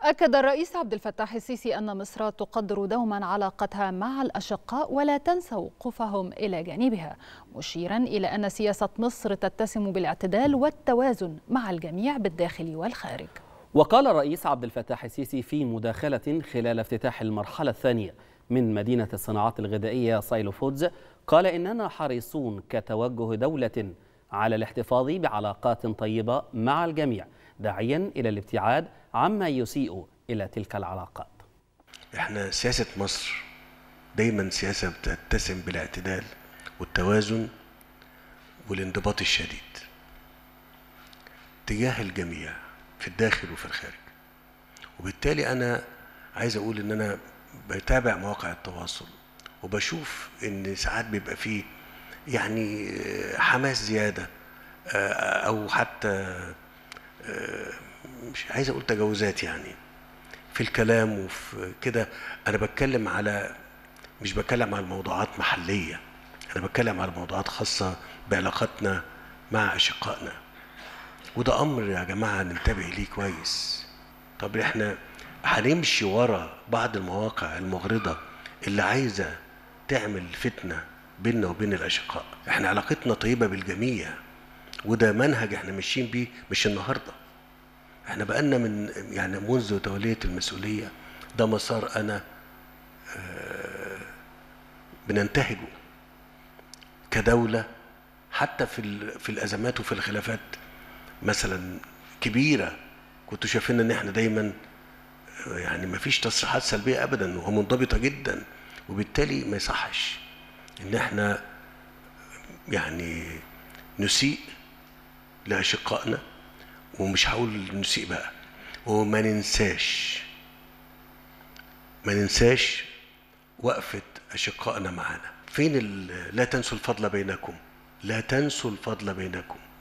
أكد الرئيس عبد الفتاح السيسي أن مصر تقدر دوما علاقتها مع الأشقاء ولا تنسى وقوفهم إلى جانبها مشيرا إلى أن سياسة مصر تتسم بالاعتدال والتوازن مع الجميع بالداخل والخارج وقال الرئيس عبد الفتاح السيسي في مداخلة خلال افتتاح المرحلة الثانية من مدينة الصناعات الغذائية سايلو فودز قال إننا حريصون كتوجه دولة على الاحتفاظ بعلاقات طيبة مع الجميع داعيا إلى الابتعاد عما يسيء إلى تلك العلاقات احنا سياسة مصر دايما سياسة بتتسم بالاعتدال والتوازن والانضباط الشديد تجاه الجميع في الداخل وفي الخارج وبالتالي أنا عايز أقول إن أنا بتابع مواقع التواصل وبشوف إن ساعات بيبقى فيه يعني حماس زيادة أو حتى مش عايز اقول تجاوزات يعني في الكلام وفي كده انا بتكلم على مش بتكلم على موضوعات محليه انا بتكلم على موضوعات خاصه بعلاقتنا مع اشقائنا وده امر يا جماعه ننتبه ليه كويس طب احنا هنمشي ورا بعض المواقع المغرضه اللي عايزه تعمل فتنه بيننا وبين الاشقاء احنا علاقتنا طيبه بالجميع وده منهج احنا ماشيين بيه مش النهارده احنا بقالنا من يعني منذ تولية المسؤولية ده مسار أنا بننتهجه كدولة حتى في في الأزمات وفي الخلافات مثلا كبيرة كنتوا شايفين إن احنا دايما يعني ما فيش تصريحات سلبية أبدا ومنضبطة جدا وبالتالي ما يصحش إن احنا يعني نسيء لأشقائنا ومش هقول نسيء بقى وما ننساش ما ننساش وقفة أشقائنا معانا فين لا تنسوا الفضل بينكم لا تنسوا الفضل بينكم